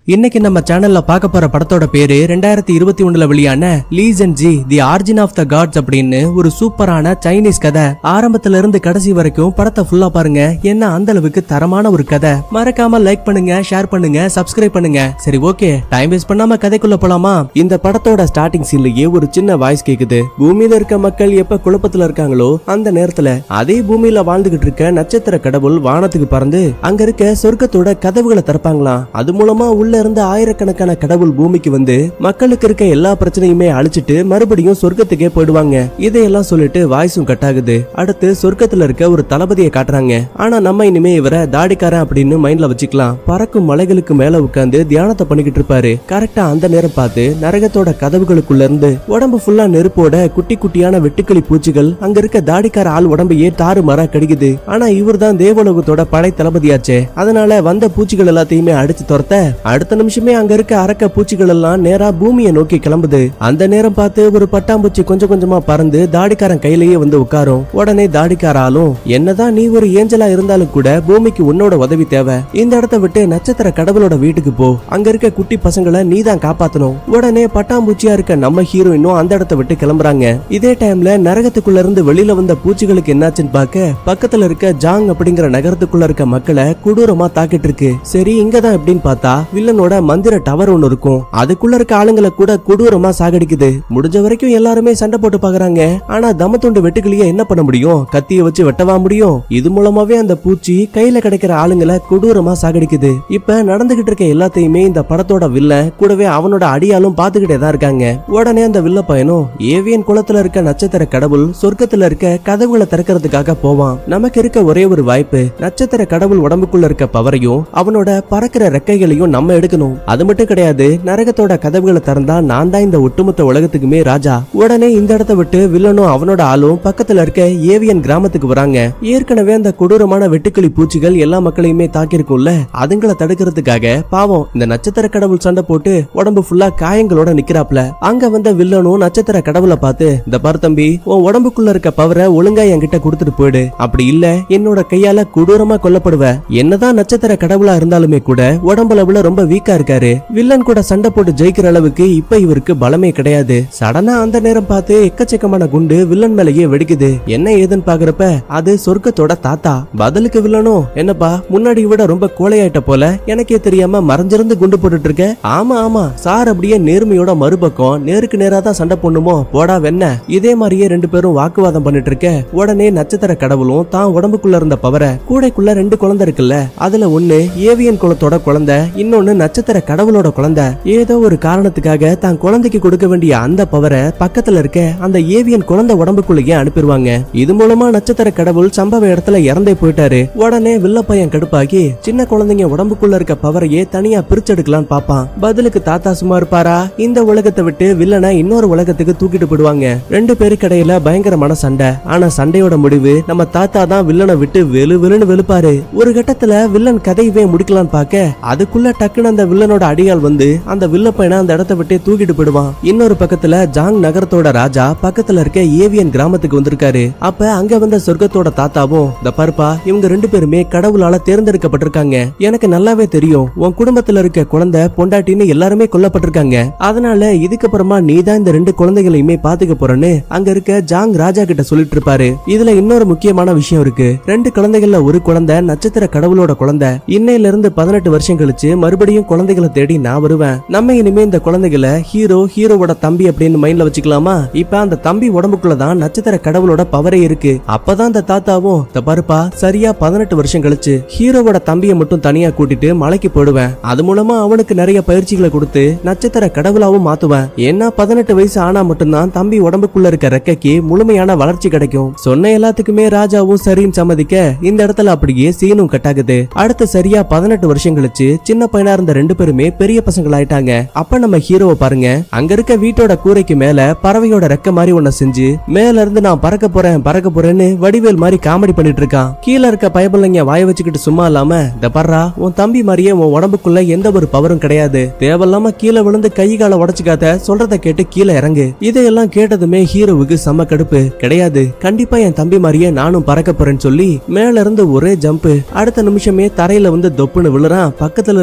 இன்னைக்கு நம்ம சேனல்ல பார்க்க போற படத்தோட பேரு ரெண்டாயிரத்தி இருபத்தி ஒண்ணுல வெளியான லீசன் ஜி the origin of the gods அப்படின்னு ஒரு சூப்பரான சைனீஸ் கதை ஆரம்பத்துல இருந்து கடைசி வரைக்கும் படத்தை ஃபுல்லா பாருங்க ஏன்னா அந்த அளவுக்கு தரமான ஒரு கதை மறக்காம லைக் பண்ணுங்க ஷேர் பண்ணுங்க சப்ஸ்கிரைப் பண்ணுங்க சரி ஓகே டைம் வேஸ்ட் பண்ணாம கதைக்குள்ள போலாமா இந்த படத்தோட ஸ்டார்டிங் சீன்லயே ஒரு சின்ன வாய்ஸ் கேக்குது பூமியில இருக்க மக்கள் எப்ப குழப்பத்துல இருக்காங்களோ அந்த நேரத்துல அதே பூமியில வாழ்ந்துகிட்டு இருக்க நட்சத்திர கடவுள் வானத்துக்கு பறந்து அங்க இருக்க சொர்க்கத்தோட கதவுகளை திறப்பாங்களாம் அது மூலமா உள்ள இருந்த ஆயிரக்கணக்கான கடவுள் பூமிக்கு வந்து மக்களுக்கு இருக்க எல்லா பிரச்சனையுமே அழிச்சிட்டு மறுபடியும் சொர்க்கத்துக்கே போயிடுவாங்க இதையெல்லாம் சொல்லிட்டு வாய்ஸும் கட் ஆகுது அடுத்து சொர்க்கத்துல இருக்க ஒரு தளபதியை காட்டுறாங்க ஆனா நம்ம இனிமே இவரை தாடிக்காரன் அப்படின்னு மைண்ட்ல வச்சுக்கலாம் பறக்கும் மலைகளுக்கு மேல உட்கார்ந்து தியானத்தை பண்ணிக்கிட்டு இருப்பாரு கரெக்டா அந்த நேரம் பார்த்து நரகத்தோட கதவுகளுக்குள்ள இருந்து உடம்பு ஃபுல்லா நெருப்போட குட்டி குட்டியான வெட்டுக்கிளி பூச்சிகள் அங்க இருக்க தாடிக்கார ஆள் உடம்பையே தாறு மரா கடிக்குது ஆனா இவர்தான் தேவலோகத்தோட படை தளபதியாச்சே அதனால வந்த பூச்சிகள் எல்லாத்தையுமே அடிச்சு துரத்த அடுத்த நிமிஷமே அங்க இருக்க அரக்க பூச்சிகள் எல்லாம் நேரா பூமியை நோக்கி கிளம்புது அந்த நேரம் பார்த்து ஒரு பட்டாம்பூச்சி கொஞ்சம் கொஞ்சமா பறந்து தாடிக்காரன் கையிலேயே வந்து உட்காரும் உடனே தாடிக்கார ஆளும் என்னதான் நீ ஒரு ஏஞ்சலா இருந்தாலும் கூட பூமிக்கு உன்னோட உதவி தேவை இந்த இடத்த விட்டு நட்சத்திர கடவுளோட வீட்டுக்கு போ அங்க இருக்க குட்டி பசங்களை நீ தான் காப்பாத்தணும் உடனே பட்டாம்பூச்சியா இருக்க நம்ம ஹீரோயினும் அந்த இடத்த விட்டு கிளம்புறாங்க இதே டைம்ல நரகத்துக்குள்ள இருந்து வெளியில வந்த பூச்சிகளுக்கு என்னாச்சுன்னு பார்க்க பக்கத்துல இருக்க ஜாங் அப்படிங்கிற நகரத்துக்குள்ள இருக்க மக்களை கொடூரமா தாக்கிட்டு இருக்கு சரி இங்கதான் எப்படின்னு பார்த்தா வில்லனோட மந்திர டவர் ஒன்னு இருக்கும் அதுக்குள்ள இருக்க ஆளுங்களை கூட கொடூரமா சாகடிக்குது முடிஞ்ச வரைக்கும் எல்லாருமே சண்டை போட்டு பாக்குறாங்க ஆனா தமத்துண்டு வெட்டுக்கிளிய என்ன பண்ண முடியும் கத்திய வச்சு வெட்டவா முடியும் இது மூலமாவே அந்த பூச்சி கையில கிடைக்கிற ஆளுங்களை கொடூரமா சாகடிக்குது இப்ப நடந்துகிட்டு இருக்க எல்லாத்தையுமே இந்த படத்தோட வில்லன் கூடவே அவனோட அடியாலும் பாத்துக்கிட்டே தான் இருக்காங்க உடனே அந்த வில்ல பையனும் ஏவியன் குளத்துல இருக்க நட்சத்திர கடவுள் சொர்க்கத்துல இருக்க கதவுகளை திறக்கிறதுக்காக போவான் நமக்கு இருக்க ஒரே ஒரு வாய்ப்பு நட்சத்திர கடவுள் உடம்புக்குள்ள இருக்க பவரையும் அவனோட பறக்கிற ரெக்கைகளையும் நம்ம எடுக்கணும் அது மட்டும் கிடையாது நரகத்தோட கதவுகளை திறந்தா நான் தான் இந்த ஒட்டுமொத்த உலகத்துக்குமே ராஜா உடனே இந்த இடத்த விட்டு வில்லனும் அவனோட ஆளும் பக்கத்துல இருக்க ஏவியன் கிராமத்துக்கு வராங்க ஏற்கனவே அந்த கொடூரமான வெட்டுக்கிளி பூச்சிகள் எல்லா மக்களையுமே தாக்கியிருக்கும்ல அதுங்களை தடுக்கிறதுக்காக பாவம் இந்த நட்சத்திர கடவுள் சண்டை போட்டு உடம்பு ஃபுல்லா காயங்களோட நிக்கிறாப்ல அங்க வந்த வில்லனும் நட்சத்திர கடவுளை பார்த்து இந்த பாரு தம்பி உன் உடம்புக்குள்ள இருக்க பவரை ஒழுங்கா என்கிட்ட கொடுத்துட்டு போயிடு அப்படி இல்ல என்னோட கையால கொடூரமா கொல்லப்படுவ என்னதான் நட்சத்திர கடவுளா இருந்தாலுமே கூட உடம்புல ரொம்ப வீக்கா இருக்காரு வில்லன் கூட சண்டை போட்டு ஜெயிக்கிற அளவுக்கு இப்ப இவருக்கு பலமே கிடையாது சடனா அந்த நேரம் பார்த்து எக்கச்சக்கமான குண்டு வில்லன் மேலேயே வெடிக்குது என்ன ஏதுன்னு பாக்குறப்ப அது சொர்க்கத்தோட தாத்தா பதிலுக்கு வில்லனும் என்னப்பா முன்னாடி விட ரொம்ப கோழையாயிட்ட போல எனக்கே தெரியாம மறைஞ்சிருந்து குண்டு போட்டுட்டு இருக்க ஆமா ஆமா சார் அப்படியே நேர்மையோட மறுபக்கம் நேருக்கு நேரா தான் சண்டை பண்ணுமோ போடா வெண்ண இதே மாதிரியே ரெண்டு பேரும் வாக்குவாதம் பண்ணிட்டு இருக்க உடனே நட்சத்திர கடவுளும் தான் உடம்புக்குள்ள இருந்த பவரை கூடைக்குள்ள ரெண்டு குழந்தை இருக்குல்ல அதுல ஒண்ணு ஏவியன் குலத்தோட குழந்தை இன்னொன்னு நட்சத்திர கடவுளோட குழந்தை ஏதோ ஒரு காரணத்துக்காக தான் குழந்தைக்கு கொடுக்க வேண்டிய அந்த பவரை பக்கத்துல இருக்க அந்த ஏவியன் குழந்தை உடம்புக்குள்ளேயே அனுப்பிடுவாங்க இது மூலமா நட்சத்திர கடவுள் சம்பவ இடத்துல இறந்தே போயிட்டாரு உடனே வில்ல பையன் கடுப்பாகி சின்ன குழந்தைங்க உடம்புக்குள்ள இருக்க பவரையே தனியா பிரிச்செடுக்கலாம்னு பாப்பான் பதிலுக்கு தாத்தா சும்மா இருப்பாரா இந்த உலகத்தை விட்டு வில்லனை இன்னொரு உலகத்துக்கு தூக்கிட்டு போயிடுவாங்க ரெண்டு பேருக்கு இடையில பயங்கரமான சண்டை ஆனா சண்டையோட முடிவு நம்ம தாத்தா தான் வில்லனை விட்டு வெளு வெளுன்னு வெளுப்பாரு ஒரு கட்டத்துல வில்லன் கதையவே முடிக்கலாம்னு பார்க்க அதுக்குள்ள டக்குன்னு அந்த வில்லனோட அடியால் வந்து அந்த வில்ல பையனை அந்த இடத்த விட்டே தூக்கிட்டு போயிடுவான் இன்னொரு பக்கத்துல ஜாங் நகரத்தோட ராஜா பக்கத்துல இருக்க ஏவியன் கிராமத்துக்கு வந்திருக்காரு அப்ப அங்க வந்த சொர்க்கத்தோட தாத்தாவும் இந்த பருப்பா இவங்க ரெண்டு பேருமே கடவுளால தேர்ந்தெடுக்கப்பட்டிருக்காங்க எனக்கு நல்லாவே தெரியும் உன் குடும்பத்துல இருக்க குழந்தை பொண்டாட்டின்னு எல்லாருமே கொல்லப்பட்டிருக்காங்க அதனால இதுக்கப்புறமா நீ தான் இந்த ரெண்டு குழந்தைகளையுமே பாத்துக்க போறேன்னு அங்க இருக்க ஜாங் ராஜா கிட்ட சொல்லிட்டு இருப்பாரு இதுல இன்னொரு முக்கியமான விஷயம் இருக்கு ரெண்டு குழந்தைகள்ல ஒரு குழந்தை நட்சத்திர கடவுளோட குழந்தை இன்னையில இருந்து பதினெட்டு வருஷம் கழிச்சு மறுபடியும் குழந்தைகளை தேடி நான் வருவேன் நம்ம இனிமே இந்த குழந்தைகளை ஹீரோ ஹீரோவோட தம்பி அப்படின்னு மைண்ட்ல வச்சுக்கலாமா இப்ப அந்த தம்பி உடம்புக்குள்ளதான் நட்சத்திர கடவுளோட பவரே இருக்கு அப்பதான் அந்த தாத்தாவும் இந்த பருப்பா சரியா பதினெட்டு வருஷம் கழிச்சு ஹீரோவோட தம்பியை மட்டும் தனியா கூட்டிட்டு மலைக்கு போடுவேன் அது மூலமா அவனுக்கு நிறைய பயிற்சிகளை கொடுத்து நட்சத்திர கடவுளாவும் மாத்துவேன் ஏன்னா பதினெட்டு வயசு ஆனா மட்டும்தான் தம்பி உடம்புக்குள்ள இருக்க ரெக்கைக்கு முழுமையான வளர்ச்சி கிடைக்கும் சொன்ன எல்லாத்துக்குமே ராஜாவும் சரின்னு சம்மதிக்க இந்த இடத்துல அப்படியே சீனும் கட்டாகுது அடுத்து சரியா பதினெட்டு வருஷம் கழிச்சு சின்ன பையனா இருந்த ரெண்டு பேருமே பெரிய பசங்களாயிட்டாங்க அப்ப நம்ம ஹீரோவை பாருங்க அங்க இருக்க வீட்டோட கூரைக்கு மேல பறவையோட ரெக்க மாதிரி ஒன்ன செஞ்சு மேல இருந்து நான் பறக்க போறேன் பறக்க போறேன்னு வடிவேல் மாதிரி காமெடி பண்ணிட்டு இருக்கான் கீழே இருக்க பயபிள்ளைங்க வாய வச்சுக்கிட்டு சும்மா இல்லாம இந்த பர்றா உன் தம்பி மாதிரியே உன் உடம்புக்குள்ள எந்த ஒரு பவரும் கிடையாது தேவையில்லாம கீழே விழுந்து கை காலை உடச்சுக்காத சொல்றத கேட்டு கீழே இறங்கு இதையெல்லாம் கேட்டதுமே ஹீரோவுக்கு செம்ம கடுப்பு கிடையாது கண்டிப்பா என் தம்பி மாதிரியே நானும் பறக்க போறேன்னு சொல்லி மேல இருந்து ஒரே ஜம்ப் அடுத்த நிமிஷமே தரையில வந்து தொப்புன்னு விழுறான் பக்கத்துல இருக்க ஃப்ரெண்ட்ஸ்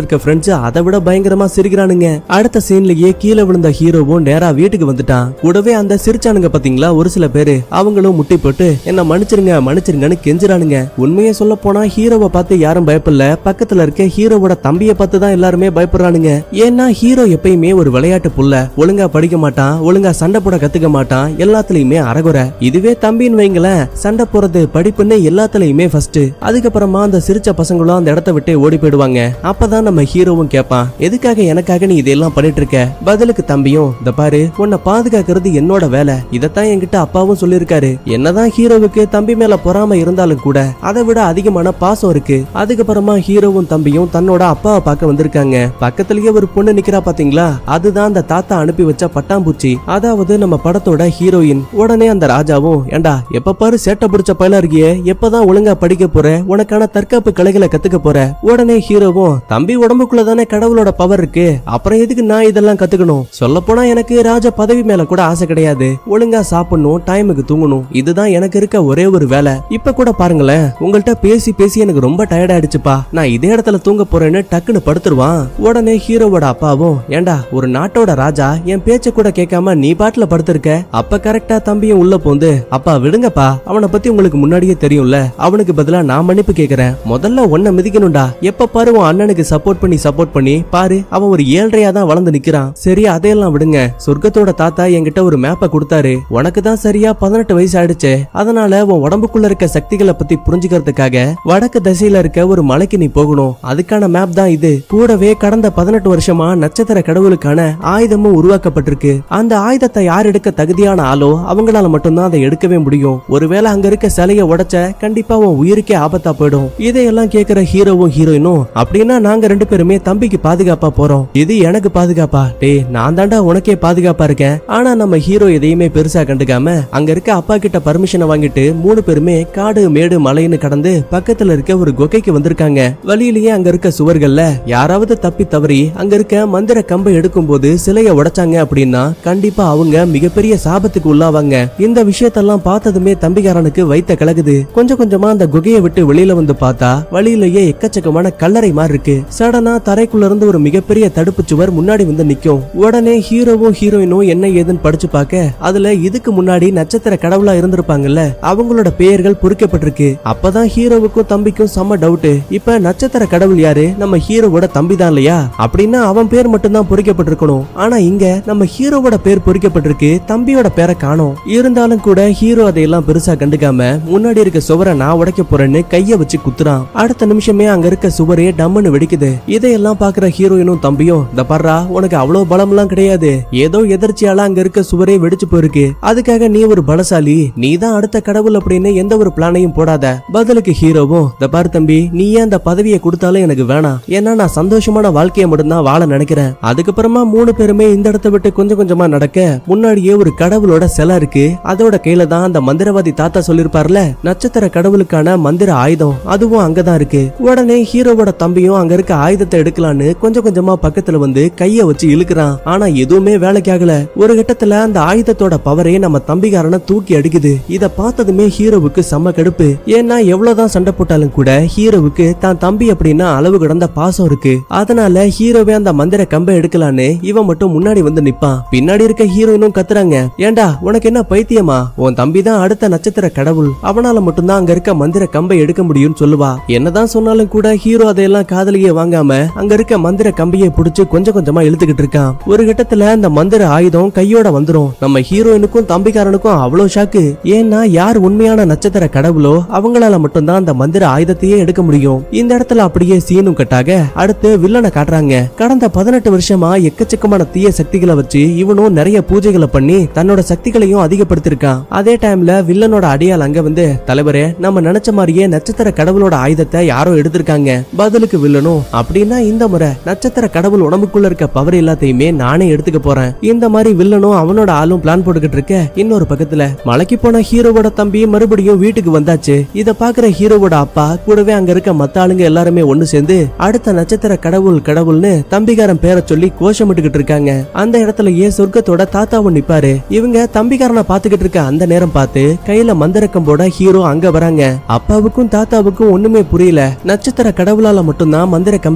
வச்சு அதை விட பயங்கரமா சிரிக்கிறானுங்க அடுத்த சீன்லயே கீழே விழுந்த ஹீரோவும் நேரா வீட்டுக்கு வந்துட்டான் கூடவே அந்த சிரிச்சானுங்க பாத்தீங்களா ஒரு சில பேரு அவங்களும் முட்டி போட்டு என்ன மன்னிச்சிருங்க மன்னிச்சிருங்கன்னு கெஞ்சுறானுங்க உண்மையை சொல்ல போனா ஹீரோவை பார்த்து யாரும் பயப்படல பக்கத்துல இருக்க ஹீரோவோட தம்பியை பார்த்து தான் எல்லாருமே பயப்படுறானுங்க ஏன்னா ஹீரோ எப்பயுமே ஒரு விளையாட்டு புள்ள ஒழுங்கா படிக்க மாட்டான் ஒழுங்கா சண்டை போட கத்துக்க மாட்டான் எல்லாத்துலயுமே அறகுறை இதுவே தம்பின்னு வைங்களேன் சண்டை போறது படிப்புன்னு எல்லாத்துலயுமே ஃபர்ஸ்ட் அதுக்கப்புறமா அந்த சிரிச்ச பசங்களும் அந்த இடத்த விட்டு ஓடி போயிடுவாங்க அப்பதான் நம்ம ஹீரோவும் கேட்பான் எதுக்காக எனக்காக நீ இதெல்லாம் பண்ணிட்டு இருக்க பதிலுக்கு தம்பியும் இந்த பாரு உன்னை பாதுகாக்கிறது என்னோட வேலை இதத்தான் என்கிட்ட அப்பாவும் சொல்லியிருக்காரு என்னதான் ஹீரோவுக்கு தம்பி மேல பொறாம இருந்தாலும் கூட அதை விட அதிகமான பாசம் இருக்கு அதுக்கப்புறமா ஹீரோவும் தம்பியும் தன்னோட அப்பாவை பார்க்க வந்திருக்காங்க பக்கத்துலயே ஒரு பொண்ணு நிக்கிறா பாத்தீங்களா அதுதான் அந்த தாத்தா அனுப்பி வச்ச பட்டாம்பூச்சி அதாவது நம்ம படத்தோட ஹீரோயின் உடனே அந்த ராஜாவும் ஏண்டா எப்ப பாரு சேட்டை பிடிச்ச பயலா இருக்கியே எப்பதான் ஒழுங்கா படிக்க போற உனக்கான தற்காப்பு கலைகளை கத்துக்க போற உடனே ஹீரோவும் தம்பி உடம்புக்குள்ள தானே கடவுளோட பவர் இருக்கு அப்புறம் எதுக்கு நான் இதெல்லாம் கத்துக்கணும் சொல்ல போனா எனக்கு ராஜ பதவி மேல கூட ஆசை கிடையாது ஒழுங்கா சாப்பிடணும் டைமுக்கு தூங்கணும் இதுதான் எனக்கு இருக்க ஒரே ஒரு வேலை இப்ப கூட பாருங்களேன் உங்கள்ட்ட பேசி பேசி எனக்கு ரொம்ப டயர்ட் ஆயிடுச்சுப்பா நான் இதே இடத்துல தூங்க போறேன்னு டக்குன்னு படுத்துருவான் உடனே ஹீரோவோட அப்பாவும் ஏண்டா ஒரு நாட்டோட ராஜா என் பேச்ச கூட கேட்காம நீ பாட்டுல படுத்திருக்க அப்ப கரெக்டா தம்பியும் உள்ள போந்து அப்பா விடுங்கப்பா அவனை பத்தி உங்களுக்கு முன்னாடியே தெரியும்ல அவனுக்கு பதிலா நான் மன்னிப்பு கேக்குறேன் முதல்ல உன்னை மிதிக்கணும்டா எப்ப பாரு உன் அண்ணனுக்கு சப்போர்ட் பண்ணி சப்போர்ட் பண்ணி பாரு அவன் ஒரு ஏழ்றையா தான் வளர்ந்து நிக்கிறான் சரி அதையெல்லாம் விடுங்க சொர்க்கத்தோட தாத்தா என்கிட்ட ஒரு மேப்பை கொடுத்தாரு உனக்கு தான் சரியா பதினெட்டு வயசு ஆயிடுச்சு அதனால உன் உடம்புக்குள்ள இருக்க சக்திகளை பத்தி புரிஞ்சுக்கிறதுக்காக வடக்கு திசையில இருக்க ஒரு மலைக்கு நீ போகணும் அதுக்கான மேப் தான் இது கூடவே கடந்த பதினெட்டு வருஷமா நட்சத்திர கடவுளுக்கான ஆயுதமும் உருவாக்கப்பட்டிருக்கு அந்த ஆயுதத்தை யார் எடுக்க தகுதியான ஆளோ அவங்களால மட்டும்தான் அதை எடுக்கவே முடியும் ஒருவேளை அங்க இருக்க சிலைய உடைச்ச கண்டிப்பா உன் உயிருக்கே ஆபத்தா போயிடும் இதையெல்லாம் கேக்குற ஹீரோவும் ஹீரோயினும் அப்படின்னா நாங்க ரெண்டு பேருமே தம்பிக்கு பாதுகாப்பா போறோம் இது எனக்கு பாதுகாப்பா டேய் நான் தாண்டா உனக்கே பாதுகாப்பா இருக்கேன் ஆனா நம்ம ஹீரோ எதையுமே பெருசா கண்டுக்காம அங்க இருக்க அப்பா கிட்ட பர்மிஷனை வாங்கிட்டு மூணு பேருமே காடு மேடு மலைன்னு கடந்து பக்கத்துல இருக்க ஒரு குகைக்கு வந்திருக்காங்க வழியிலேயே அங்க இருக்க சுவர்கள்ல யாராவது தப்பி தவறி அங்க இருக்க மந்திர கம்பை எடுக்கும்போது சிலைய உடைச்சாங்க அப்படின்னா கண்டிப்பா அவங்க மிகப்பெரிய சாபத்துக்கு உள்ளாவாங்க இந்த விஷயத்தெல்லாம் பார்த்ததுமே தம்பிகாரனுக்கு வைத்த கலகுது கொஞ்சம் கொஞ்சமா அந்த குகையை விட்டு வெளியில வந்து பார்த்தா வழியிலேயே எக்கச்சக்கமான கல்லறை மாதிரி இருக்கு சடனா தரைக்குள்ள இருந்து ஒரு மிகப்பெரிய தடுப்பு சுவர் முன்னாடி வந்து நிக்கும் உடனே ஹீரோவும் ஹீரோயினும் என்ன ஏதுன்னு படிச்சு பார்க்க அதுல இதுக்கு முன்னாடி நட்சத்திர கடவுளா இருந்திருப்பாங்கல்ல அவங்களோட பெயர்கள் பொறிக்கப்பட்டிருக்கு அப்பதான் ஹீரோவுக்கும் தம்பிக்கும் செம்ம டவுட் இப்ப நட்சத்திர கடவுள் யாரு நம்ம ஹீரோவோட தம்பி தான் இல்லையா அப்படின்னா அவன் பேர் மட்டும்தான் பொறிக்கப்பட்டிருக்கணும் ஆனா இங்க நம்ம ஹீரோவோட பேர் பொறிக்கப்பட்டிருக்கு தம்பியோட பேரை காணோம் இருந்தாலும் கூட ஹீரோ அதையெல்லாம் பெருசா கண்டுக்காம முன்னாடி இருக்க சுவரை நான் உடைக்க போறேன்னு கைய வச்சு குத்துறான் அடுத்த நிமிஷமே அங்க இருக்க சுவரே டம்முன்னு வெடிக்குது இதையெல்லாம் பாக்குற ஹீரோயினும் தம்பியும் இந்த பர்றா உனக்கு அவ்வளவு பலம்லாம் கிடையாது ஏதோ எதிர்ச்சியால அங்க இருக்க சுவரே வெடிச்சு போயிருக்கு அதுக்காக நீ ஒரு பலசாலி நீ தான் அடுத்த கடவுள் அப்படின்னு எந்த ஒரு பிளானையும் போடாத பதிலுக்கு ஹீரோவும் இந்த பாரு தம்பி நீ ஏன் அந்த பதவியை கொடுத்தாலும் எனக்கு வேணாம் ஏன்னா நான் சந்தோஷமான வாழ்க்கையை மட்டும்தான் வாழ நினைக்கிறேன் அதுக்கப்புறமா மூணு பேருமே இந்த இடத்த விட்டு கொஞ்சம் கொஞ்சமா நடக்க முன்னாடியே ஒரு கடவுளோட சிலை இருக்கு அதோட கையில தான் அந்த மந்திரவாதி தாத்தா சொல்லிருப்பார்ல நட்சத்திர கடவுளுக்கான மந்திர ஆயுதம் அதுவும் அங்கதான் இருக்கு உடனே ஹீரோவோட தம்பியும் அங்க இருக்க ஆயுதத்தை எடுக்கலான்னு கொஞ்சம் கொஞ்சமா பக்கத்துல வந்து கைய வச்சு இழுக்கிறான் ஆனா எதுவுமே வேலைக்கு ஆகல ஒரு கட்டத்துல அந்த ஆயுதத்தோட பவரே நம்ம தம்பிக்காரனை தூக்கி அடிக்குது இத பார்த்ததுமே ஹீரோவுக்கு செம்ம கடுப்பு ஏன்னா எவ்வளவுதான் சண்டை போட்டாலும் கூட ஹீரோவுக்கு தான் தம்பி அப்படின்னா அளவு கடந்த பாசம் இருக்கு அதனால ஹீரோவே அந்த மந்திர கம்பை எடுக்கலான்னு இவன் மட்டும் முன்னாடி வந்து நிப்பான் பின்னாடி இருக்க ஹீரோயினும் கத்துறாங்க ஏண்டா உனக்கு என்ன பைத்தியமா உன் தம்பி தான் அடுத்த நட்சத்திர கடவுள் அவனால மட்டும்தான் அங்க இருக்க மந்திர கம்பை எடுக்க முடியும்னு சொல்லுவா என்னதான் சொன்னாலும் கூட ஹீரோ அதையெல்லாம் காதலியே வாங்காம அங்க இருக்க மந்திர கம்பியை புடிச்சு கொஞ்சம் கொஞ்சமா இழுத்துக்கிட்டு இருக்கான் ஒரு கட்டத்துல அந்த மந்திர ஆயுதம் கையோட வந்துரும் நம்ம ஹீரோயினுக்கும் தம்பிக்காரனுக்கும் அவ்வளவு ஷாக்கு ஏன்னா யார் உண்மையான நட்சத்திர கடவுளோ அவங்களால மட்டும்தான் அந்த மந்திர ஆயுதத்தையே எடுக்க முடியும் இந்த இடத்துல அப்படியே சீனும் கட்டாக அடுத்து வில்லனை காட்டுறாங்க கடந்த பதினெட்டு வருஷமா எக்கச்சக்கமான தீய சக்திகளை வச்சு இவனும் நிறைய பூஜைகளை பண்ணி தன்னோட சக்திகளையும் அதிகப்படுத்திருக்கான் அதே டைம்ல வில்லனோட அடியால் அங்க வந்து தலைவரே நம்ம நினைச்ச மாதிரியே நட்சத்திர கடவுளோட ஆயுதத்தை யாரோ எடுத்திருக்காங்க பதிலுக்கு வில்லனும் அப்படின்னா இந்த முறை நட்சத்திர கடவுள் உடம்புக்குள்ள இருக்க பவர் எல்லாத்தையுமே நானே எடுத்துக்க போறேன் இந்த மாதிரி வில்லனும் அவனோட ஆளும் பிளான் போட்டுக்கிட்டு இருக்க இன்னொரு பக்கத்துல மலைக்கு போன ஹீரோவோட தம்பி மறுபடியும் வீட்டுக்கு வந்தாச்சு இத பாக்குற ஹீரோவோட அப்பா கூடவே அங்க இருக்க மத்த ஆளுங்க எல்லாருமே ஒண்ணு சேர்ந்து அடுத்த நட்சத்திர கடவுள் கடவுள்னு தம்பிகாரன் பேரை சொல்லி கோஷமிட்டுக்கிட்டு இருக்காங்க அந்த இடத்துலயே சொர்க்கத்தோட தாத்தாவும் நிப்பாரு இவங்க தம்பிகாரனை பாத்துக்கிட்டு இருக்க அந்த நேரம் பார்த்து கையில மந்திரக்கம்போட ஹீரோ அங்க வராங்க அப்பாவுக்கும் தாத்தாவுக்கும் ஒண்ணுமே புரியல நட்சத்திர கடவுளால மட்டும்தான் மந்திர கம்பையே எடுக்க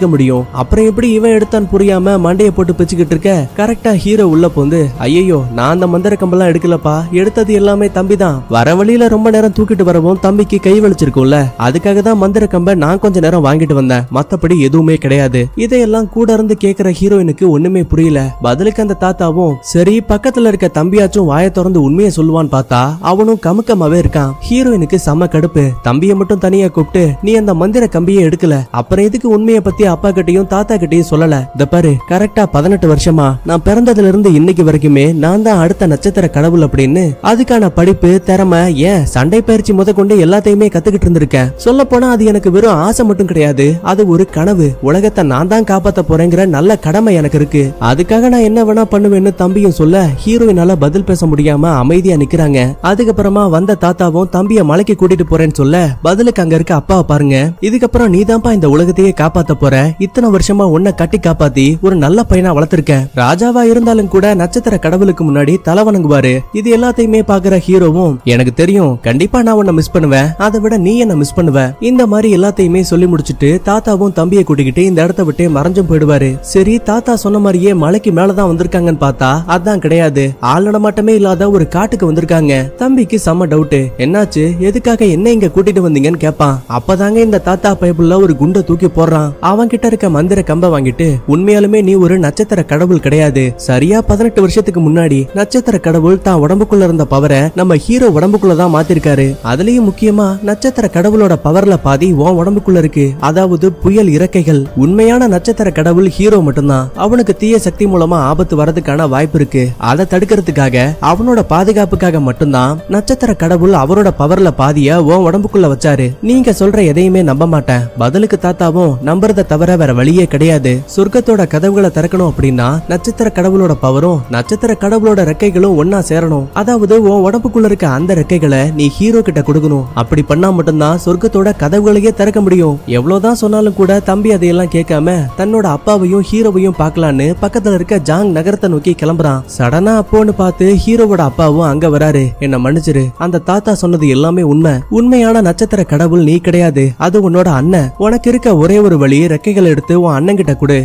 முடியும் அப்புறம் எப்படி இவன் எடுத்தான் புரியாம மண்டைய போட்டு பிச்சுக்கிட்டு இருக்க கரெக்டா ஹீரோ உள்ள போந்து ஐயோ நான் அந்த மந்திர கம்பெல்லாம் எடுக்கலப்பா எடுத்தது எல்லாமே தம்பி தான் வர வழியில ரொம்ப நேரம் தூக்கிட்டு வரவும் தம்பிக்கு கை வலிச்சிருக்கும்ல அதுக்காக தான் மந்திர கம்பை நான் கொஞ்ச நேரம் வாங்கிட்டு வந்தேன் மத்தபடி எதுவுமே கிடையாது இதையெல்லாம் கூட இருந்து கேக்குற ஹீரோயினுக்கு ஒண்ணுமே புரியல பதிலுக்கு அந்த தாத்தாவும் சரி பக்கத்துல இருக்க தம்பியாச்சும் வாயை திறந்து உண்மையை சொல்லுவான்னு பார்த்தா அவனும் கமுக்கமாவே இருக்கான் ஹீரோயினுக்கு செம கடுப்பு தம்பியை மட்டும் தனியா கூப்பிட்டு நீ அந்த மந்திர கம்பியை எடுக்கல அப்புறம் எதுக்கு உண்மையை பத்தி அப்பா கிட்டயும் தாத்தா கிட்டயும் சொல்லல இந்த பாரு கரெக்டா பதினெட்டு வருஷமா நான் பிறந்ததுல இருந்து இன்னைக்கு வரைக்குமே நான் தான் அடுத்த நட்சத்திர கடவுள் அப்படின்னு அதுக்கான படிப்பு திறமை ஏன் சண்டை பயிற்சி முத கொண்டு எல்லாத்தையுமே கத்துக்கிட்டு இருந்திருக்கேன் சொல்ல போனா அது எனக்கு வெறும் ஆசை மட்டும் கிடையாது அது ஒரு கனவு உலகத்தை நான் தான் காப்பாத்த போறேங்கிற நல்ல கடமை எனக்கு இருக்கு அதுக்காக நான் என்ன வேணா பண்ணுவேன்னு தம்பியும் சொல்ல ஹீரோயினால பதில் பேச முடியாம அமைதியா நிக்கிறாங்க அதுக்கப்புறமா வந்த தாத்தாவும் தம்பிய மலைக்கு கூட்டிட்டு போறேன்னு சொல்ல பதிலுக்கு அங்க இருக்க அப்பாவை பாருங்க இதுக்கப்புறம் நீதான்ப்பா இந்த உலகத்தையே காப்பாத்த போற இத்தனை வருஷமா உன்னை கட்டி காப்பாத்தி ஒரு நல்ல பையனா வளர்த்திருக்க ராஜாவா இருந்தாலும் கூட நட்சத்திர கடவுளுக்கு முன்னாடி தலை வணங்குவாரு இது எல்லாத்தையுமே பாக்குற ஹீரோவும் எனக்கு தெரியும் கண்டிப்பா நான் உன்னை மிஸ் பண்ணுவேன் அதை விட நீ என்ன மிஸ் பண்ணுவ இந்த மாதிரி எல்லாத்தையுமே சொல்லி முடிச்சிட்டு தாத்தாவும் தம்பியை கூட்டிக்கிட்டு இந்த இடத்த விட்டு மறைஞ்சும் போயிடுவாரு சரி தாத்தா சொன்ன மாதிரியே மலைக்கு மேலதான் வந்திருக்காங்கன்னு பார்த்தா அதான் கிடையாது ஆள் நடமாட்டமே இல்லாத ஒரு காட்டுக்கு வந்திருக்காங்க தம்பிக்கு செம்ம டவுட் என்னாச்சு எதுக்காக என்ன இங்க கூட்டிட்டு வந்தீங்கன்னு கேட்பான் அப்பதாங்க இந்த தாத்தா பைப்புள்ள ஒரு குண்டை தூக்கி போடுறான் அவன் கிட்ட இருக்க மந்திர கம்ப வாங்கிட்டு உண்மையாலுமே நீ ஒரு நட்சத்திர கடவுள் கிடையாது சரியா பதினெட்டு வருஷத்துக்கு முன்னாடி நட்சத்திர கடவுள் தான் உடம்புக்குள்ள இருந்த பவரை நம்ம ஹீரோ உடம்புக்குள்ள தான் மாத்திருக்காரு அதுலயும் முக்கியமா நட்சத்திர கடவுளோட பவர்ல பாதி உன் உடம்புக்குள்ள இருக்கு அதாவது புயல் இறக்கைகள் உண்மையான நட்சத்திர கடவுள் ஹீரோ மட்டும்தான் அவனுக்கு தீய சக்தி மூலமா ஆபத்து வரதுக்கான வாய்ப்பு இருக்கு அதை தடுக்கிறதுக்காக அவனோட பாதுகாப்புக்காக மட்டும்தான் நட்சத்திர கடவுள் அவரோட பவர்ல பாதிய உன் உடம்புக்குள்ள வச்சாரு நீங்க சொல்ற எதையுமே நம்ப மாட்டேன் பதிலுக்கு தாத்தாவும் நம்புறத தவிர வேற வழியே கிடையாது சொர்க்கத்தோட கதவுகளை திறக்கணும் அப்படின்னா நட்சத்திர கடவுளோட பவரும் நட்சத்திர கடவுளோட ரெக்கைகளும் ஒன்னா சேரணும் அதாவது உன் உடம்புக்குள்ள இருக்க அந்த ரெக்கைகளை நீ ஹீரோ கிட்ட கொடுக்கணும் அப்படி பண்ணா மட்டும்தான் சொர்க்கத்தோட கதவுகளையே திறக்க முடியும் எவ்வளவுதான் சொன்னாலும் கூட தம்பி அதையெல்லாம் கேட்காம தன்னோட அப்பாவையும் ஹீரோவையும் பார்க்கலான்னு பக்கத்துல இருக்க ஜாங் நகரத்தை நோக்கி கிளம்புறான் சடனா அப்போன்னு பார்த்து ஹீரோவோட அப்பாவும் அங்க வராரு என்ன மன்னிச்சிரு அந்த தாத்தா சொன்னது எல்லாமே உண்மை உண்மையான நட்சத்திர கடவுள் நீ கிடையாது அது உன்னோட அண்ணன் உனக்கு இருக்க ஒரே ஒரு வழி ரெக்கைகள் எடுத்து உன் அண்ணன் கிட்ட கொடு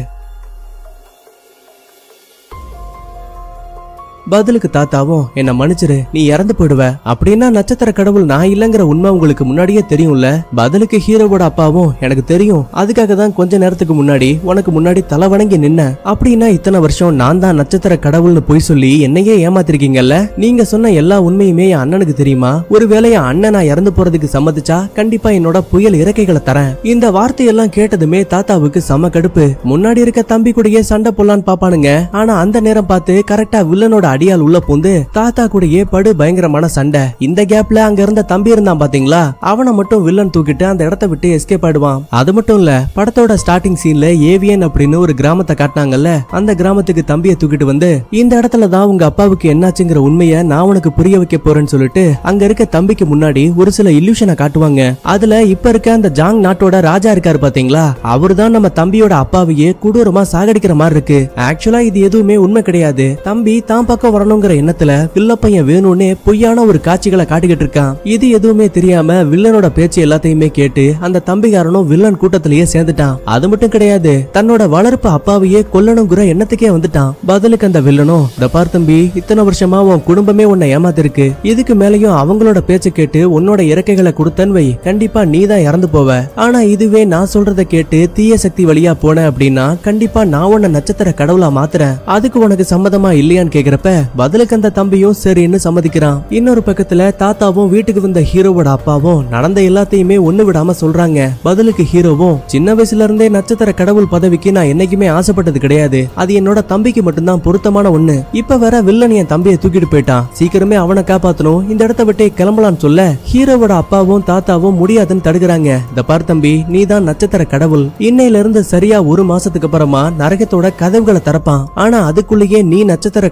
பதிலுக்கு தாத்தாவும் என்ன மன்னிச்சிரு நீ இறந்து போயிடுவ அப்படின்னா நட்சத்திர கடவுள் நான் இல்லங்கிற உண்மை உங்களுக்கு முன்னாடியே தெரியும்ல பதிலுக்கு ஹீரோவோட அப்பாவும் எனக்கு தெரியும் அதுக்காக தான் கொஞ்ச நேரத்துக்கு முன்னாடி உனக்கு முன்னாடி தலை வணங்கி நின்ன அப்படின்னா இத்தனை வருஷம் நான் தான் நட்சத்திர கடவுள்னு போய் சொல்லி என்னையே ஏமாத்திருக்கீங்கல்ல நீங்க சொன்ன எல்லா உண்மையுமே என் அண்ணனுக்கு தெரியுமா ஒருவேளை என் அண்ணன் நான் இறந்து போறதுக்கு சம்மதிச்சா கண்டிப்பா என்னோட புயல் இறக்கைகளை தரேன் இந்த வார்த்தையெல்லாம் கேட்டதுமே தாத்தாவுக்கு செம கடுப்பு முன்னாடி இருக்க தம்பி கூடயே சண்டை போடலான்னு பாப்பானுங்க ஆனா அந்த நேரம் பார்த்து கரெக்டா வில்லனோட அடியால் உள்ள பூந்து தாத்தா கூடயே படு பயங்கரமான சண்டை இந்த கேப்ல அங்க இருந்த தம்பி இருந்தான் பாத்தீங்களா அவனை மட்டும் வில்லன் தூக்கிட்டு அந்த இடத்த விட்டு எஸ்கேப் ஆயிடுவான் அது மட்டும் இல்ல படத்தோட ஸ்டார்டிங் சீன்ல ஏவியன் அப்படின்னு ஒரு கிராமத்தை காட்டினாங்கல்ல அந்த கிராமத்துக்கு தம்பியை தூக்கிட்டு வந்து இந்த இடத்துல தான் உங்க அப்பாவுக்கு என்னாச்சுங்கிற உண்மையை நான் உனக்கு புரிய வைக்க போறேன்னு சொல்லிட்டு அங்க இருக்க தம்பிக்கு முன்னாடி ஒரு சில இல்லூஷனை காட்டுவாங்க அதுல இப்ப இருக்க அந்த ஜாங் நாட்டோட ராஜா இருக்காரு பாத்தீங்களா அவர்தான் நம்ம தம்பியோட அப்பாவையே கொடூரமா சாகடிக்கிற மாதிரி இருக்கு ஆக்சுவலா இது எதுவுமே உண்மை கிடையாது தம்பி தான் பக்கம் வரணுங்கிற எண்ணத்துல வில்ல பையன் வேணும்னே பொய்யான ஒரு காட்சிகளை காட்டிக்கிட்டு இருக்கான் இது எதுவுமே தெரியாம வில்லனோட பேச்சு எல்லாத்தையுமே கேட்டு அந்த தம்பிகாரனும் வில்லன் கூட்டத்திலேயே சேர்ந்துட்டான் அது மட்டும் கிடையாது தன்னோட வளர்ப்பு அப்பாவையே கொல்லணுங்கிற எண்ணத்துக்கே வந்துட்டான் பதிலுக்கு அந்த வில்லனும் "இந்த பார் தம்பி இத்தனை வருஷமா உன் குடும்பமே உன்னை ஏமாத்திருக்கு இதுக்கு மேலயும் அவங்களோட பேச்ச கேட்டு உன்னோட இறக்கைகளை கொடுத்தன் வை கண்டிப்பா நீ தான் இறந்து போவ ஆனா இதுவே நான் சொல்றத கேட்டு தீய சக்தி வழியா போன அப்படின்னா கண்டிப்பா நான் உன்னை நட்சத்திர கடவுளா மாத்துறேன் அதுக்கு உனக்கு சம்மதமா இல்லையான்னு கேக்குறப்ப பதிலுக்கு அந்த தம்பியும் சரின்னு சம்மதிக்கிறான் இன்னொரு பக்கத்துல தாத்தாவும் வீட்டுக்கு வந்த ஹீரோவோட அப்பாவும் நடந்த எல்லாத்தையுமே ஒண்ணு விடாம சொல்றாங்க பதிலுக்கு ஹீரோவும் சின்ன வயசுல இருந்தே நட்சத்திர கடவுள் பதவிக்கு நான் என்னைக்குமே ஆசைப்பட்டது கிடையாது அது என்னோட தம்பிக்கு மட்டும்தான் பொருத்தமான ஒண்ணு இப்ப வேற வில்லன் என் தம்பியை தூக்கிட்டு போயிட்டான் சீக்கிரமே அவனை காப்பாத்தணும் இந்த இடத்த விட்டே கிளம்பலாம்னு சொல்ல ஹீரோவோட அப்பாவும் தாத்தாவும் முடியாதுன்னு தடுக்கிறாங்க இந்த பார் தம்பி நீ தான் நட்சத்திர கடவுள் இன்னையில இருந்து சரியா ஒரு மாசத்துக்கு அப்புறமா நரகத்தோட கதவுகளை திறப்பான் ஆனா அதுக்குள்ளேயே நீ நட்சத்திர கடவுளா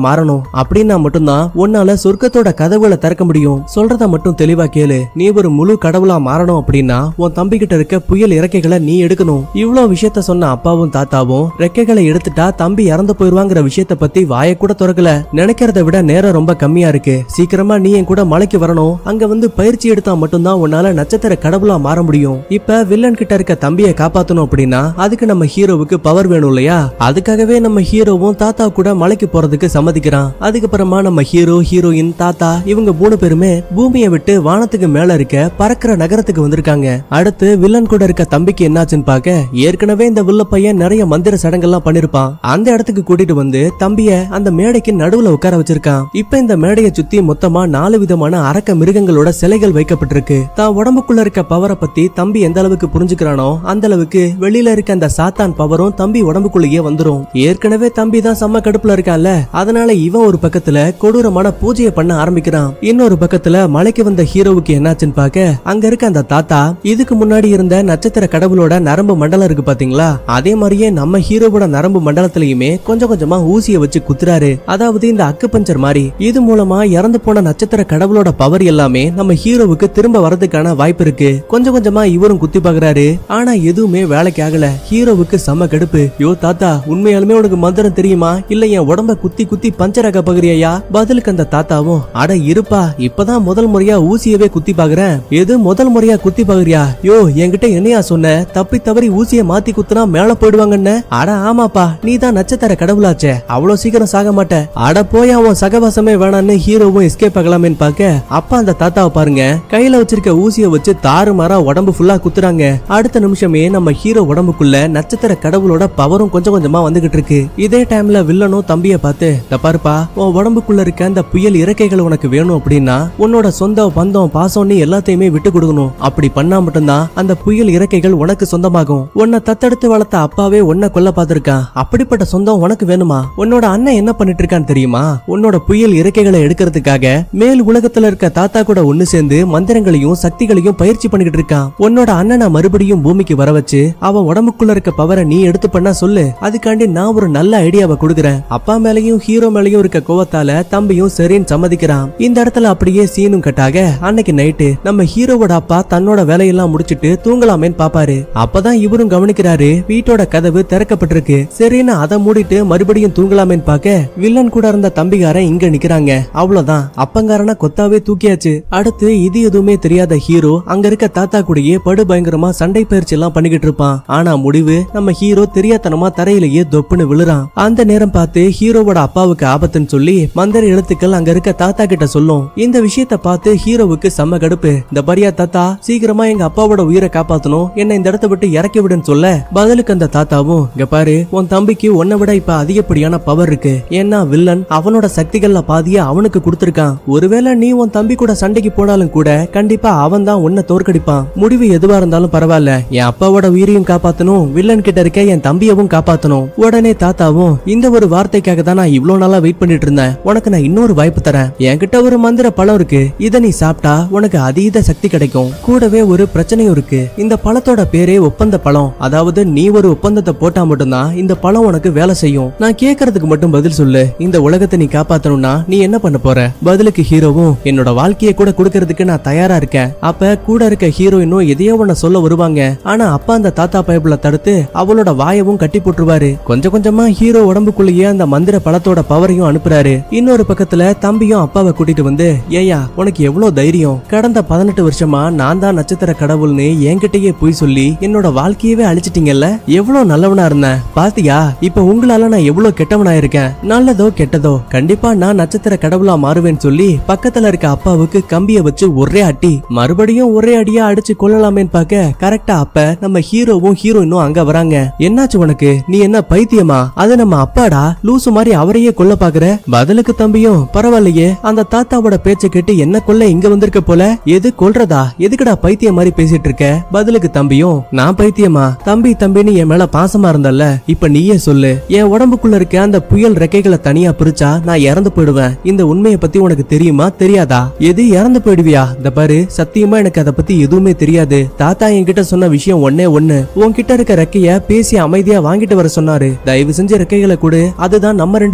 மாறணும் அப்படின்னா மட்டும்தான் உன்னால சொர்க்கத்தோட கதவுகளை திறக்க முடியும் சொல்றத மட்டும் தெளிவா கேளு நீ ஒரு முழு கடவுளா மாறணும் அப்படின்னா உன் தம்பி கிட்ட இருக்க புயல் இறக்கைகளை நீ எடுக்கணும் இவ்ளோ விஷயத்த சொன்ன அப்பாவும் தாத்தாவும் ரெக்கைகளை எடுத்துட்டா தம்பி இறந்து போயிருவாங்கிற விஷயத்த பத்தி வாயை கூட திறக்கல நினைக்கிறத விட நேரம் ரொம்ப கம்மியா இருக்கு சீக்கிரமா நீ என் கூட மலைக்கு வரணும் அங்க வந்து பயிற்சி எடுத்தா மட்டும்தான் உன்னால நட்சத்திர கடவுளா மாற முடியும் இப்ப வில்லன் கிட்ட இருக்க தம்பியை காப்பாத்தணும் அப்படின்னா அதுக்கு நம்ம ஹீரோவுக்கு பவர் வேணும் இல்லையா அதுக்காகவே நம்ம ஹீரோவும் தாத்தா கூட மலைக்கு போறதுக்கு சம்மதிக்கிறான் அதுக்கப்புறமா நம்ம ஹீரோ ஹீரோயின் தாத்தா இவங்க மூணு பேருமே பூமியை விட்டு வானத்துக்கு மேல இருக்க பறக்கிற நகரத்துக்கு வந்திருக்காங்க அடுத்து வில்லன் கூட இருக்க தம்பிக்கு என்னாச்சுன்னு பார்க்க ஏற்கனவே இந்த வில்ல பையன் நிறைய மந்திர சடங்கெல்லாம் பண்ணிருப்பான் அந்த இடத்துக்கு கூட்டிட்டு வந்து தம்பிய அந்த மேடைக்கு நடுவுல உட்கார வச்சிருக்கான் இப்ப இந்த மேடையை சுத்தி மொத்தமா நாலு விதமான அரக்க மிருகங்களோட சிலைகள் வைக்கப்பட்டிருக்கு தான் உடம்புக்குள்ள இருக்க பவரை பத்தி தம்பி எந்த அளவுக்கு புரிஞ்சுக்கிறானோ அந்த அளவுக்கு வெளியில இருக்க அந்த சாத்தான் பவரும் தம்பி உடம்புக்குள்ளேயே வந்துரும் ஏற்கனவே தம்பி தான் செம்ம கடுப்புல இருக்கான்ல அதனால இவன் ஒரு பக்கத்துல கொடூரமான பூஜையை பண்ண ஆரம்பிக்கிறான் இன்னொரு பக்கத்துல மலைக்கு வந்த ஹீரோவுக்கு என்னாச்சுன்னு பார்க்க அங்க இருக்க அந்த தாத்தா இதுக்கு முன்னாடி இருந்த நட்சத்திர கடவுளோட நரம்பு மண்டலம் இருக்கு பாத்தீங்களா அதே மாதிரியே நம்ம ஹீரோவோட நரம்பு மண்டலத்திலயுமே கொஞ்சம் கொஞ்சமா ஊசிய வச்சு குத்துறாரு அதாவது இந்த அக்கு பஞ்சர் மாதிரி இது மூலமா இறந்து போன நட்சத்திர கடவுளோட பவர் எல்லாமே நம்ம ஹீரோவுக்கு திரும்ப வரதுக்கான வாய்ப்பு இருக்கு கொஞ்சம் கொஞ்சமா இவரும் குத்தி பாக்குறாரு ஆனா எதுவுமே வேலைக்கு ஆகல ஹீரோவுக்கு செம்ம கடுப்பு யோ தாத்தா உண்மையாலுமே உனக்கு மந்திரம் தெரியுமா இல்ல என் உடம்ப குத்தி குத்தி பஞ்சராக்க பாக்குறியா பதிலுக்கு அந்த தாத்தாவும் அட இருப்பா இப்பதான் முதல் முறையா ஊசியவே குத்தி பாக்குறேன் எது முதல் முறையா குத்தி பாக்குறியா யோ என்கிட்ட என்னையா சொன்ன தப்பி தவறி ஊசிய மாத்தி குத்துனா மேல போயிடுவாங்கன்னு அட ஆமாப்பா நீ தான் நட்சத்திர கடவுளாச்சே அவ்வளவு சீக்கிரம் சாக மாட்ட அட போய் அவன் சகவாசமே வேணான்னு ஹீரோவும் எஸ்கேப் ஆகலாமேன்னு பார்க்க அப்பா அந்த தாத்தாவை பாருங்க கையில வச்சிருக்க ஊசிய வச்சு தாறு மாறா உடம்பு ஃபுல்லா குத்துறாங்க அடுத்த நிமிஷமே நம்ம ஹீரோ உடம்புக்குள்ள நட்சத்திர கடவுளோட பவரும் கொஞ்சம் கொஞ்சமா வந்துகிட்டு இருக்கு இதே டைம்ல வில்லனும் தம்பிய பார்த்து "இந்த பாருப்பா உன் உடம்புக்குள்ள இருக்க அந்த புயல் இறக்கைகள் உனக்கு வேணும் அப்படின்னா உன்னோட சொந்த பந்தம் பாசம்னு எல்லாத்தையுமே விட்டு கொடுக்கணும் அப்படி பண்ணா மட்டும்தான் அந்த புயல் இறக்கைகள் உனக்கு சொந்தமாகும் உன்னை தத்தெடுத்து வளர்த்த அப்பாவே உன்னை கொல்ல பார்த்திருக்கான் அப்படிப்பட்ட சொந்தம் உனக்கு வேணுமா உன்னோட அண்ணன் என்ன பண்ணிட்டு இருக்கான்னு தெரியுமா உன்னோட புயல் இறக்கைகளை எடுக்கிறதுக்காக மேல் உலகத்துல இருக்க தாத்தா கூட ஒண்ணு சேர்ந்து மந்திரங்களையும் சக்திகளையும் பயிற்சி பண்ணிக்கிட்டு இருக்கான் உன்னோட அண்ணனை மறுபடியும் பூமிக்கு வர வச்சு அவன் உடம்புக்குள்ள இருக்க பவரை நீ எடுத்து பண்ணா சொல்லு அதுக்காண்டி நான் ஒரு நல்ல ஐடியாவை கொடுக்குறேன் அப்பா மேலயும் ஹீரோ மேலயும் இருக்க கோவத்தால தம்பியும் சரின்னு சம்மதிக்கிறான் இந்த இடத்துல அப்படியே சீனும் கட்டாக அன்னைக்கு நைட்டு நம்ம ஹீரோவோட அப்பா தன்னோட வேலையெல்லாம் முடிச்சிட்டு தூங்கலாமேன்னு பாப்பாரு அப்பதான் இவரும் கவனிக்கிறாரு வீட்டோட கதவு திறக்கப்பட்டிருக்கு சரின்னு அதை மூடிட்டு மறுபடியும் தூங்கலாமேன்னு பார்க்க வில்லன் கூட இருந்த தம்பிகாரன் இங்க நிக்கிறாங்க அவ்வளவுதான் அப்பங்காரனா கொத்தாவே தூக்கியாச்சு அடுத்து இது எதுவுமே தெரியாத ஹீரோ அங்க இருக்க தாத்தா கூடயே படு பயங்கரமா சண்டை பயிற்சி எல்லாம் பண்ணிக்கிட்டு இருப்பான் ஆனா முடிவு நம்ம ஹீரோ தெரியாத்தனமா தரையிலேயே தொப்புன்னு விழுறான் அந்த நேரம் பார்த்து ஹீரோவோட அப்பாவுக்கு ஆபத்துன்னு சொல்லி மந்திர எழுத்துக்கள் அங்க இருக்க தாத்தா கிட்ட சொல்லும் இந்த விஷயத்த பார்த்து ஹீரோவுக்கு செம்ம கடுப்பு இந்த பரியா தாத்தா சீக்கிரமா எங்க அப்பாவோட உயிரை காப்பாத்தணும் என்ன இந்த இடத்த விட்டு இறக்கி விடுன்னு சொல்ல பதிலுக்கு அந்த தாத்தாவும் இங்க பாரு உன் தம்பிக்கு உன்னை விட இப்ப அதிகப்படியான பவர் இருக்கு ஏன்னா வில்லன் அவனோட சக்திகள்ல பாதிய அவனுக்கு கொடுத்திருக்கான் ஒருவேளை நீ உன் தம்பி கூட சண்டைக்கு போனாலும் கூட கண்டிப்பா அவன் தான் உன்னை தோற்கடிப்பான் முடிவு எதுவா இருந்தாலும் பரவாயில்ல என் அப்பாவோட உயிரையும் காப்பாத்தணும் வில்லன் கிட்ட இருக்க என் தம்பியவும் காப்பாத்தணும் உடனே தாத்தாவும் இந்த ஒரு வார்த்தைக்காக தான் நான் இவ்வளவு நாளா வெயிட் பண்ணிட்டு இருந்தேன் உனக்கு நான் இன்னொரு வாய்ப்பு தரேன் என்கிட்ட ஒரு மந்திர பழம் இருக்கு இத நீ சாப்பிட்டா உனக்கு அதீத சக்தி கிடைக்கும் கூடவே ஒரு பிரச்சனையும் இருக்கு இந்த பழத்தோட பேரே ஒப்பந்த பழம் அதாவது நீ ஒரு ஒப்பந்தத்தை போட்டா மட்டும்தான் இந்த பழம் உனக்கு வேலை செய்யும் நான் கேக்குறதுக்கு மட்டும் பதில் சொல்லு இந்த உலகத்தை நீ காப்பாத்தணும்னா நீ என்ன பண்ண போற பதிலுக்கு ஹீரோவும் என்னோட வாழ்க்கையை கூட கொடுக்கறதுக்கு நான் தயாரா இருக்கேன் அப்ப கூட இருக்க ஹீரோயினும் எதையோ ஒண்ண சொல்ல வருவாங்க ஆனா அப்பா அந்த தாத்தா பைப்புல தடுத்து அவளோட வாயவும் கட்டி போட்டுருவாரு கொஞ்சம் கொஞ்சமா ஹீரோ உடம்புக்குள்ளேயே அந்த மந்திர பழத்தோட பவரையும் அனுப்புறாரு இன்னொரு பக்கத்துல தம்பியும் அப்பாவை கூட்டிட்டு வந்து ஏயா உனக்கு எவ்வளவு தைரியம் கடந்த பதினெட்டு வருஷமா நான் தான் நட்சத்திர கடவுள்னு என்கிட்டயே போய் சொல்லி என்னோட வாழ்க்கையவே அழிச்சிட்டீங்கல்ல எவ்வளவு நல்லவனா இருந்தேன் பாத்தியா இப்ப உங்களால நான் எவ்வளவு கெட்டவனா இருக்கேன் நல்லதோ கெட்டதோ கண்டிப்பா நான் நட்சத்திர கடவுளா மாறுவேன்னு சொல்லி பக்கத்துல இருக்க அப்பாவுக்கு கம்பிய வச்சு ஒரே அட்டி மறுபடியும் ஒரே அடியா அடிச்சு கொள்ளலாமேன்னு பார்க்க கரெக்டா அப்ப நம்ம ஹீரோவும் ஹீரோயினும் அங்க வராங்க என்னாச்சு உனக்கு நீ என்ன பைத்தியமா அது நம்ம அப்பாடா லூசு மாதிரி அவரையே கொல்ல பாக்குற பதிலுக்கு தம்பியும் பரவாயில்லையே அந்த தாத்தாவோட பேச்ச கேட்டு என்ன கொல்ல இங்க வந்திருக்க போல எது கொல்றதா எதுக்குடா பைத்தியம் மாதிரி பேசிட்டு இருக்க பதிலுக்கு தம்பியும் நான் பைத்தியமா தம்பி தம்பின்னு என் மேல பாசமா இருந்தல்ல இப்ப நீயே சொல்லு என் உடம்புக்குள்ள இருக்க அந்த புயல் ரெக்கைகளை தனியா பிரிச்சா நான் இறந்து போயிடுவேன் இந்த உண்மையை பத்தி உனக்கு தெரியுமா தெரியாதா எது இறந்து போயிடுவியா இந்த பாரு சத்தியமா எனக்கு அதை பத்தி எதுவுமே தெரியாது தாத்தா என்கிட்ட சொன்ன விஷயம் ஒன்னே ஒண்ணு உன்கிட்ட இருக்க ரெக்கைய பேசி அமைதியா வாங்கிட்டு வர சொன்னாரு தயவு செஞ்சு ரெக்கைகளை கொடு அதுதான் நம்ம ரெண்டு பேருக்குமே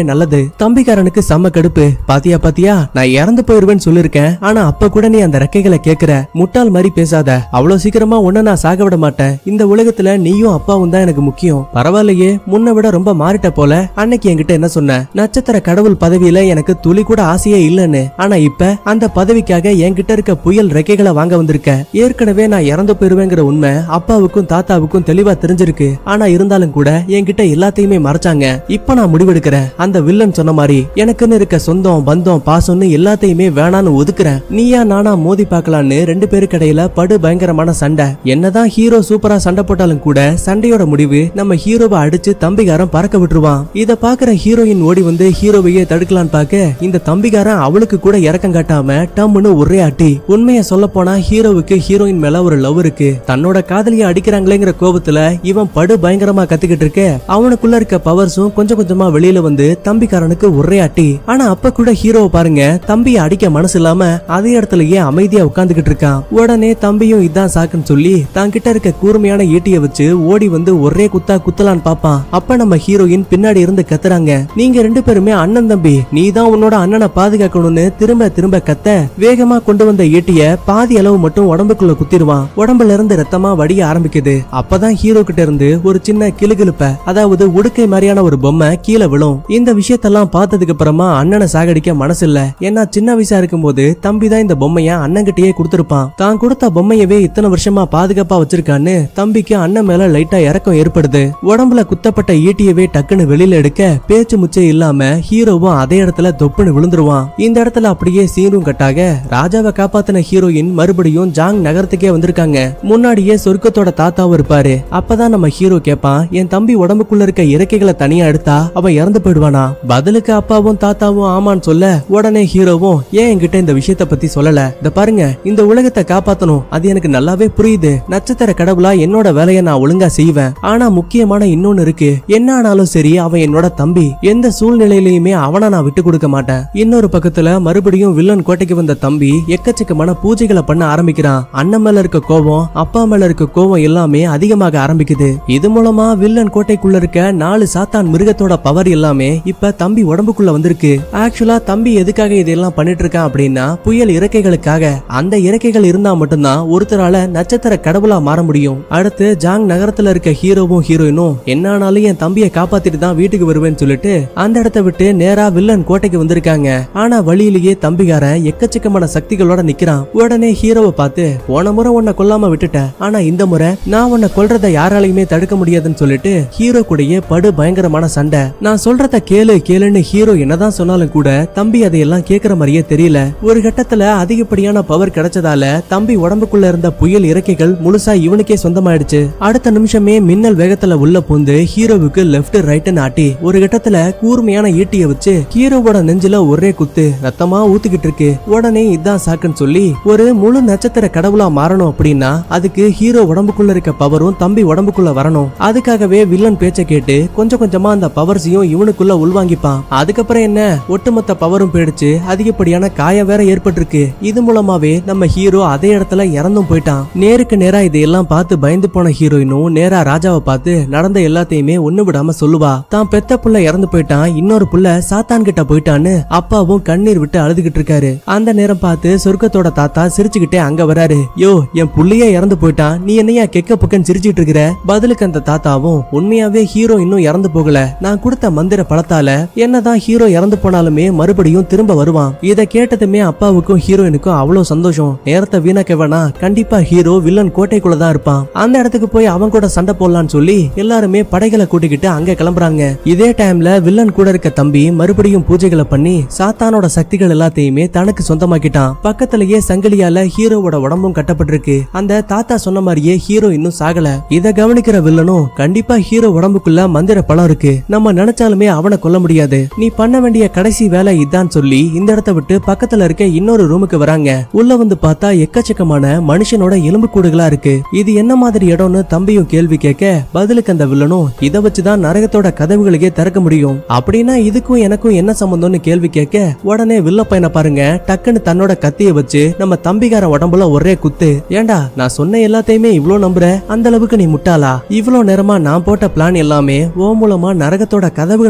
நல்லது தம்பிக்காரனுக்கு செம்ம கடுப்பு பாத்தியா பாத்தியா நான் இறந்து போயிருவேன்னு சொல்லிருக்கேன் ஆனா அப்ப கூட நீ அந்த ரெக்கைகளை கேக்குற முட்டாள் மாதிரி பேசாத அவ்வளவு சீக்கிரமா உன்ன நான் சாக விட மாட்டேன் இந்த உலகத்துல நீயும் அப்பாவும் தான் எனக்கு முக்கியம் பரவாயில்லையே முன்ன விட ரொம்ப மாறிட்ட போல அன்னைக்கு என்கிட்ட என்ன சொன்ன நட்சத்திர கடவுள் பதவியில எனக்கு துளி கூட ஆசையே இல்லைன்னு ஆனா இப்ப அந்த பதவிக்காக என்கிட்ட இருக்க புயல் ரெக்கைகளை வாங்க வந்திருக்க ஏற்கனவே நான் இறந்து போயிருவேங்கிற உண்மை அப்பாவுக்கும் தாத்தாவுக்கும் தெளிவா தெரிஞ்சிருக்கு ஆனா இருந்தாலும் கூட என்கிட்ட எல்லாத்தையுமே மறைச்சாங்க இப்ப நான் முடிவெடுக்கிறேன் அந்த வில்லன் சொன்ன மாதிரி எனக்குன்னு இருக்க சொந்தம் பந்தம் பாசம்னு எல்லாத்தையுமே வேணான்னு ஒதுக்குறேன் நீயா நானா மோதி பார்க்கலான்னு ரெண்டு பேருக்கு இடையில படு பயங்கரமான சண்டை என்னதான் ஹீரோ சூப்பரா சண்டை போட்டாலும் கூட சண்டையோட முடிவு நம்ம ஹீரோவை அடிச்சு தம்பிகாரன் பறக்க விட்டுருவான் இத பாக்குற ஹீரோயின் ஓடி வந்து ஹீரோவையே தடுக்கலான்னு பார்க்க இந்த தம்பிகாரன் அவளுக்கு கூட இறக்கம் காட்டாம டம்முன்னு ஒரே அட்டி உண்மைய சொல்ல போனா ஹீரோவுக்கு ஹீரோயின் மேல ஒரு லவ் இருக்கு தன்னோட காதலிய அடிக்கிறாங்களேங்கிற கோபத்துல இவன் படு பயங்கரமா கத்திக்கிட்டு இருக்க அவனுக்குள்ள இருக்க பவர்ஸும் கொஞ்சம் கொஞ்சமா வெளியில வந்து தம்பிக்காரனுக்கு ஒரே அட்டி ஆனா அப்ப கூட ஹீரோவை பாருங்க தம்பியை அடிக்க மனசு இல்லாம அதே இடத்துலயே அமைதியா உட்கார்ந்துகிட்டு இருக்கான் உடனே தம்பியும் இதான் சாக்குன்னு சொல்லி தான் கிட்ட இருக்க கூர்மையான ஈட்டிய வச்சு ஓடி வந்து ஒரே குத்தா குத்தலான்னு பாப்பான் அப்ப நம்ம ஹீரோயின் பின்னாடி இருந்து கத்துறாங்க நீங்க ரெண்டு பேருமே அண்ணன் தம்பி நீ தான் உன்னோட அண்ணனை பாதுகாக்கணும்னு திரும்ப திரும்ப கத்த வேகமா கொண்டு வந்த ஈட்டிய பாதி அளவு மட்டும் உடம்புக்குள்ள குத்திடுவான் உடம்புல இருந்து ரத்தமா வடிய ஆரம்பிக்குது அப்பதான் ஹீரோ கிட்ட இருந்து ஒரு சின்ன கிளுகிழுப்ப அதாவது உடுக்கை மாதிரியான ஒரு பொம்மை கீழே விழும் இந்த விஷயத்தெல்லாம் பார்த்ததுக்கு அப்புறமா அண்ணனை சாகடிக்க மனசு இல்ல ஏன்னா சின்ன வயசா இருக்கும்போது தம்பி தான் இந்த பொம்மைய அண்ணன்கிட்டயே கொடுத்திருப்பான் தான் கொடுத்த பொம்மையவே இத்தனை வருஷமா பாதுகாப்பா வச்சிருக்கான்னு தம்பிக்கு அண்ணன் மேல லைட்டா இறக்கம் ஏற்படுது உடம்புல குத்தப்பட்ட ஈட்டியவே டக்குன்னு வெளியில எடுக்க பேச்சு முச்சே இல்லாம ஹீரோவும் அதே இடத்துல தொப்புன்னு விழுந்துருவான் இந்த இடத்துல அப்படியே சீனும் கட்டாக ராஜாவை காப்பாத்தின ஹீரோயின் மறுபடியும் ஜாங் நகரத்துக்கே வந்திருக்காங்க முன்னாடியே சொர்க்கத்தோட தாத்தாவும் இருப்பாரு அப்பதான் நம்ம ஹீரோ கேட்பான் என் தம்பி உடம்புக்குள்ள இருக்க இறக்கைகளை தனியா எடுத்தா அவன் இறந்து போயிடுவானா பதிலுக்கு அப்பாவும் தாத்தாவும் ஆமான்னு சொல்ல உடனே ஹீரோவும் ஏன் என்கிட்ட இந்த விஷயத்த பத்தி சொல்லல இந்த பாருங்க இந்த உலகத்தை காப்பாத்தணும் அது எனக்கு நல்லாவே புரியுது நட்சத்திர கடவுளா என்னோட வேலையை நான் ஒழுங்கா செய்வேன் ஆனா முக்கியமான இன்னொன்னு இருக்கு என்ன ஆனாலும் சரி அவன் என்னோட தம்பி எந்த சூழ்நிலையிலயுமே அவனை நான் விட்டு கொடுக்க மாட்டேன் இன்னொரு பக்கத்துல மறுபடியும் வில்லன் கோட்டைக்கு வந்த தம்பி எக்கச்சக்கமான பூஜைகளை பண்ண ஆரம்பிக்கிறான் அண்ணன் மேல இருக்க கோவம் அப்பா மேல இருக்க கோவம் எல்லாமே அதிகமாக ஆரம்பிக்குது இது மூலமா வில்லன் கோட்டைக்குள்ள இருக்க நாலு சாத்தான் மிருகத்தோட பவர் எல்லாமே இப்ப தம்பி உடம்புக்குள்ள வந்திருக்கு ஆக்சுவலா தம்பி எதுக்காக இதெல்லாம் பண்ணிட்டு இருக்கான் அப்படின்னா புயல் இறக்கைகளுக்காக அந்த இறக்கைகள் இருந்தா மட்டும்தான் ஒருத்தரால நட்சத்திர கடவுளா மாற முடியும் அடுத்து ஜாங் நகரத்துல இருக்க ஹீரோவும் ஹீரோயினும் என்ன ஆனாலும் என் தம்பியை காப்பாத்திட்டு தான் வீட்டுக்கு வருவேன்னு சொல்லிட்டு அந்த இடத்த விட்டு நேரா வில்லன் கோட்டைக்கு வந்திருக்காங்க ஆனா வழியிலேயே தம்பிகாரன் எக்கச்சக்கமான சக்திகளோட நிக்கிறான் உடனே ஹீரோவை பார்த்து போன முறை உன்னை கொல்லாம விட்டுட்டேன் ஆனா இந்த முறை நான் உன்னை கொல்றத யாராலையுமே தடுக்க முடியாதுன்னு சொல்லிட்டு ஹீரோ கூடயே படு பயங்கரமான சண்டை நான் சொல்றத கேளு கேளுன்னு ஹீரோ என்னதான் சொன்னாலும் கூட தம்பி அதையெல்லாம் கேக்குற மாதிரியே தெரியல ஒரு கட்டத்துல அதிகப்படியான பவர் கிடைச்சதால தம்பி உடம்புக்குள்ள இருந்த புயல் இறக்கைகள் முழுசா இவனுக்கே சொந்தமாயிடுச்சு அடுத்த நிமிஷமே மின்னல் வேகத்துல உள்ள பூந்து ஹீரோவுக்கு லெஃப்ட் ரைட் ஆட்டி ஒரு கட்டத்துல கூர்மையான ஈட்டிய வச்சு ஹீரோவோட நெஞ்சில ஒரே குத்து ரத்தமா ஊத்திக்கிட்டு இருக்கு உடனே இதான் சாக்குன்னு சொல்லி ஒரு முழு நட்சத்திர கடவுளா மாறணும் அப்படின்னா அதுக்கு ஹீரோ உடம்புக்குள்ள இருக்க பவரும் தம்பி உடம்புக்குள்ள வரணும் அதுக்காகவே வில்லன் பேச்ச கேட்டு கொஞ்சம் கொஞ்சமா அந்த பவர்ஸையும் இவனுக்குள்ள உள்வாங்கிப்பான் அதுக்கப்புறம் என்ன ஒட்டுமொத்த பவரும் போயிடுச்சு அதிகப்படியான காயம் வேற ஏற்பட்டிருக்கு இது மூலமாவே நம்ம ஹீரோ அதே இடத்துல இறந்தும் போயிட்டான் நேருக்கு நேரா இதையெல்லாம் பார்த்து பயந்து போன ஹீரோயினும் நேரா ராஜாவை பார்த்து நடந்த எல்லாத்தையுமே ஒண்ணு விடாம சொல்லுவா தான் பெத்த புள்ள இறந்து போயிட்டான் இன்னொரு புள்ள சாத்தான் கிட்ட போயிட்டான்னு அப்பாவும் கண்ணீர் விட்டு அழுதுகிட்டு இருக்காரு அந்த நேரம் பார்த்து சொர்க்கத்தோட தாத்தா சிரிச்சுக்கிட்டே அங்க வராரு யோ என் புள்ளையே இறந்து போயிட்டான் நீ என்னையா கெக்க புக்கன்னு சிரிச்சிட்டு இருக்கிற பதிலுக்கு அந்த தாத்தாவும் உண்மையாவே ஹீரோ இன்னும் இறந்து போகல நான் கொடுத்த மந்திர பழத்தால என்னதான் ஹீரோ இறந்து போனாலுமே மறுபடியும் திரும்ப வருவான் இத கேட்டதுமே அப்பாவுக்கும் ஹீரோயினுக்கும் அவ்வளவு சந்தோஷம் நேரத்தை வீணாக்க வேணா கண்டிப்பா ஹீரோ வில்லன் கோட்டைக்குள்ள தான் இருப்பான் அந்த இடத்துக்கு போய் அவன் கூட சண்டை போடலாம்னு சொல்லி எல்லாருமே படைகளை கூட்டிக்கிட்டு அங்க கிளம்புறாங்க இதே டைம்ல வில்லன் கூட இருக்க தம்பி மறுபடியும் பூஜைகளை பண்ணி சாத்தானோட சக்திகள் எல்லாத்தையுமே தனக்கு சொந்தமாக்கிட்டான் பக்கத்திலேயே சங்கிலியால ஹீரோவோட உடம்பும் கட்டப்பட்டிருக்கு அந்த தாத்தா சொன்ன மாதிரியே ஹீரோ இன்னும் சாகல இத கவனிக்கிற வில்லனும் கண்டிப்பா ஹீரோ உடம்புக்குள்ள மந்திர பழம் இருக்கு நம்ம நினைச்சாலுமே அவனை கொல்ல முடியாது நீ பண்ண வேண்டிய கடைசி வேலை இதான் சொல்லி இந்த இடத்த விட்டு பக்கத்துல இருக்க இன்னொரு ரூமுக்கு வராங்க உள்ள வந்து பார்த்தா எக்கச்சக்கமான மனுஷனோட எலும்பு கூடுகளா இருக்கு இது என்ன மாதிரி இடம்னு தம்பியும் கேள்வி கேட்க பதிலுக்கு அந்த வில்லனும் இத வச்சுதான் நரகத்தோட கதவுகளுக்கே திறக்க முடியும் அப்படின்னா இதுக்கும் எனக்கும் என்ன சம்பந்தம்னு கேள்வி கேட்க உடனே வில்ல பையனை பாருங்க டக்குன்னு தன்னோட கத்திய வச்சு நம்ம தம்பிகார உடம்புல ஒரே குத்து ஏண்டா நான் சொன்ன எல்லாத்தையுமே இவ்ளோ நம்புற அந்த அளவுக்கு நீ முட்டாளா இவ்ளோ நேரமா நான் போட்ட பிளான் எல்லாமே ஓ மூலமா நரகத்தோட கதவுகளை திறக்கணும்னு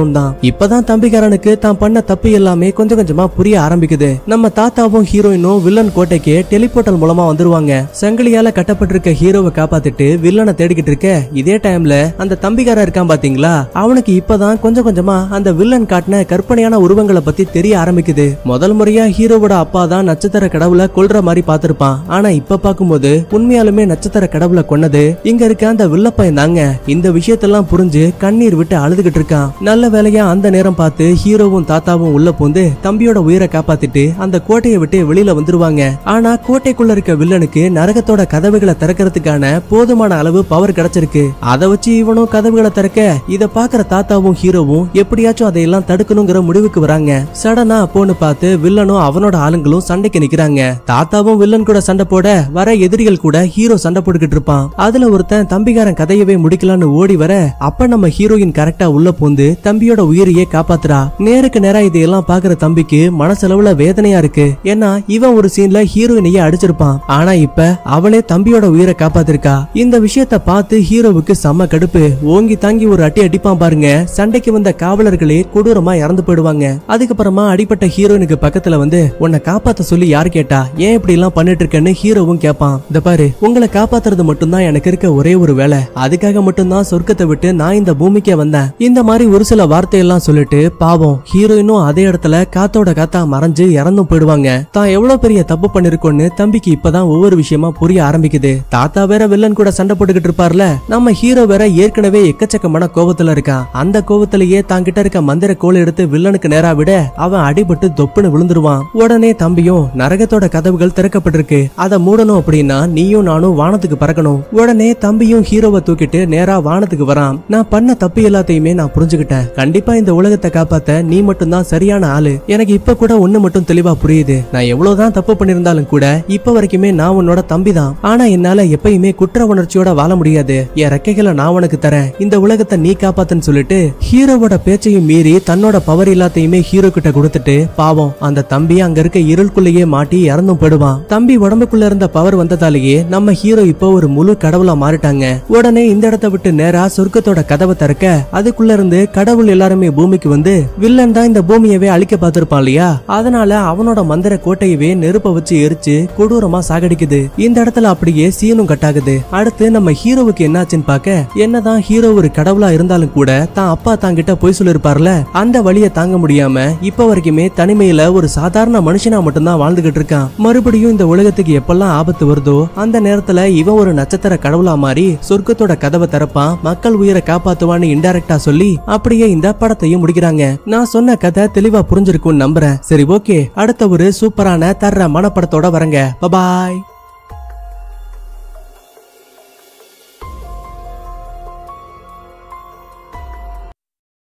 காப்பாத்தணும் தான் இப்பதான் தம்பிக்காரனுக்கு தான் பண்ண தப்பு எல்லாமே கொஞ்சம் கொஞ்சமா புரிய ஆரம்பிக்குது நம்ம தாத்தாவும் ஹீரோயினும் வில்லன் கோட்டைக்கு டெலிபோர்ட்டல் மூலமா வந்துருவாங்க சங்கிலியால கட்டப்பட்டிருக்க ஹீரோவை காப்பாத்திட்டு வில்லனை தேடிக்கிட்டு இருக்க இதே டைம்ல அந்த தம்பிக்காரன் இருக்கான் பாத்தீங்களா அவனுக்கு இப்பதான் கொஞ்சம் கொஞ்சமா அந்த வில்லன் காட்டின கற்பனையான உருவங்களை பத்தி தெரிய ஆரம்பிக்குது முதல் முறையா ஹீரோவோட அப்பா தான் நட்சத்திர கடவுளை கொல்ற மாதிரி பார்த்திருப்பான் ஆனா இப்ப பார்க்கும்போது உண்மையாலுமே நட்சத்திர கடவுளை கொன்னது இங்க இருக்க அந்த வில்லப்பையன் தாங்க இந்த விஷயத்தெல்லாம் புரிஞ்சு கண்ணீர் விட்டு அழுதுகிட்டு இருக்கான் நல்ல வேலையா அந்த நேரம் பார்த்து ஹீரோவும் தாத்தாவும் உள்ள பூந்து தம்பியோட உயிரை காப்பாத்திட்டு அந்த கோட்டையை விட்டு வெளியில வந்துருவாங்க ஆனா கோட்டைக்குள்ள இருக்க வில்லனுக்கு நரகத்தோட கதவுகளை திறக்கிறதுக்கான போதுமான அளவு பவர் கிடைச்சிருக்கு அதை வச்சு இவனும் கதவுகளை திறக்க இத பாக்குற தாத்தாவும் ஹீரோவும் எப்படியாச்சும் அதையெல்லாம் தடுக்கணுங்கிற முடிவுக்கு வராங்க சடனா அப்போன்னு பார்த்து வில்லனும் அவனோட ஆளுங்களும் சண்டைக்கு நிக்கிறாங்க தாத்தாவும் வில்லன் கூட சண்டை போட வர எதிரிகள் கூட ஹீரோ சண்டை போட்டுக்கிட்டு இருப்பான் அதுல ஒருத்தன் தம்பிக்காரன் கதையவே முடிக்கலான்னு ஓடி வர அப்ப நம்ம ஹீரோயின் கரெக்டா உள்ள பூந்து தம்பியோட உயிரையே காப்பாத்துறா நேருக்கு நேரா இதையெல்லாம் பாக்குற தம்பிக்கு மனசளவுல வேதனையா இருக்கு ஏன்னா இவன் ஒரு சீன்ல ஹீரோயினையே அடிச்சிருப்பான் ஆனா இப்ப அவளே தம்பியோட உயிரை காப்பாத்திருக்கா இந்த விஷயத்த பார்த்து ஹீரோவுக்கு செம்ம கடுப்பு ஓங்கி தாங்கி ஒரு அடி அடிப்பான் பாருங்க சண்டைக்கு வந்த காவலர்களே கொடூரமா இறந்து போயிடுவாங்க அதுக்கப்புறமா அடிப்பட்ட ஹீரோயினுக்கு பக்கத்துல வந்து உன்னை காப்பாத்த சொல்லி யார் கேட்டா ஏன் இப்படி எல்லாம் பண்ணிட்டு இருக்கேன்னு ஹீரோவும் கேட்பான் இந்த பாரு உங்களை காப்பாத்துறது மட்டும்தான் எனக்கு இருக்க ஒரே ஒரு வேலை அதுக்காக மட்டும்தான் சொர்க்கத்தை விட்டு நான் இந்த பூமிக்கே வந்தேன் இந்த மாதிரி ஒரு சில வார்த்தையெல்லாம் சொல்லிட்டு பாவம் ஹீரோயினும் அதே இடத்துல காத்தோட காத்தா மறைஞ்சு இறந்தும் போயிடுவாங்க தான் எவ்வளவு பெரிய தப்பு பண்ணிருக்கோன்னு தம்பிக்கு இப்பதான் ஒவ்வொரு விஷயமா புரிய ஆரம்பிக்குது தாத்தா வேற வில்லன் கூட சண்டை போட்டுக்கிட்டு இருப்பார்ல நம்ம ஹீரோ வேற ஏற்கனவே எக்கச்சக்கமான கோபத்துல இருக்கான் அந்த கோபத்திலேயே தாங்கிட்ட இருக்க மந்திர கோல் எடுத்து வில்லனுக்கு நேரா விட அவன் அடிபட்டு தொப்புன்னு விழுந்துருவான் உடனே தம்பியும் நரகத்தோட கதவுகள் திறக்கப்பட்டிருக்கு அதை மூடணும் அப்படின்னா நீயும் நானும் வானத்துக்கு பறக்கணும் உடனே தம்பியும் ஹீரோவை தூக்கிட்டு நேரா வானத்துக்கு வரான் நான் பண்ண தப்பு எல்லாத்தையுமே நான் புரிஞ்சுக்கிட்டேன் கண்டிப்பா இந்த உலகத்தை காப்பாத்த நீ மட்டும்தான் சரியான ஆளு எனக்கு இப்ப கூட ஒண்ணு மட்டும் தெளிவா புரியுது நான் எவ்வளவுதான் தப்பு பண்ணிருந்தாலும் கூட இப்ப வரைக்குமே நான் உன்னோட தம்பி தான் ஆனா என்னால எப்பயுமே குற்ற உணர்ச்சியோட வாழ முடியாது என் ரெக்கைகளை நான் உனக்கு தரேன் இந்த உலகத்தை நீ காப்பாத்துன்னு சொல்லிட்டு ஹீரோவோட பேச்சையும் மீறி தன்னோட பவர் எல்லாத்தையுமே ஹீரோ கிட்ட கொடுத்துட்டு பாவம் அந்த தம்பி அங்க இருக்க இருளுக்குள்ளேயே மாட்டி இறந்தும் போயிடுவான் தம்பி உடம்புக்குள்ள இருந்த பவர் வந்ததாலேயே நம்ம ஹீரோ இப்போ ஒரு முழு கடவுளா மாறிட்டாங்க உடனே இந்த இடத்தை விட்டு நேரா சொர்க்கத்தோட கதவை திறக்க அதுக்குள்ள இருந்து கடவுள் எல்லாருமே பூமிக்கு வந்து வில்லன் தான் இந்த பூமியவே அழிக்க பார்த்திருப்பான் இல்லையா அதனால அவனோட மந்திர கோட்டையவே நெருப்ப வச்சு எரிச்சு கொடூரமா சாகடிக்குது இந்த இடத்துல அப்படியே சீனும் கட்டாகுது அடுத்து நம்ம ஹீரோவுக்கு என்னாச்சுன்னு பார்க்க என்னதான் ஹீரோ ஒரு கடவுளா இருந்தாலும் கூட தான் அப்பா தாங்கிட்ட போய் சொல்லிருப்பார்ல அந்த வழியை தாங்க முடியாம இப்ப வரைக்குமே தனிமையில ஒரு சாதாரண மனுஷனா மட்டும்தான் வாழ்ந்துகிட்டு இருக்கான் மறுபடியும் இந்த உலகத்துக்கு எப்பெல்லாம் ஆபத்து வருதோ அந்த நேரத்துல இவன் ஒரு நட்சத்திர கடவுளா மாறி சொர்க்கத்தோட கதவை திறப்பான் மக்கள் உயிரை காப்பாத்துவான்னு இன்டைரக்டா சொல்லி அப்படியே இந்த படத்தையும் முடிக்கிறாங்க நான் சொன்ன கதை தெளிவா புரிஞ்சிருக்கும்னு நம்புறேன் சரி ஓகே அடுத்த ஒரு சூப்பரான தர்ற மனப்படத்தோட வரங்க பபாய்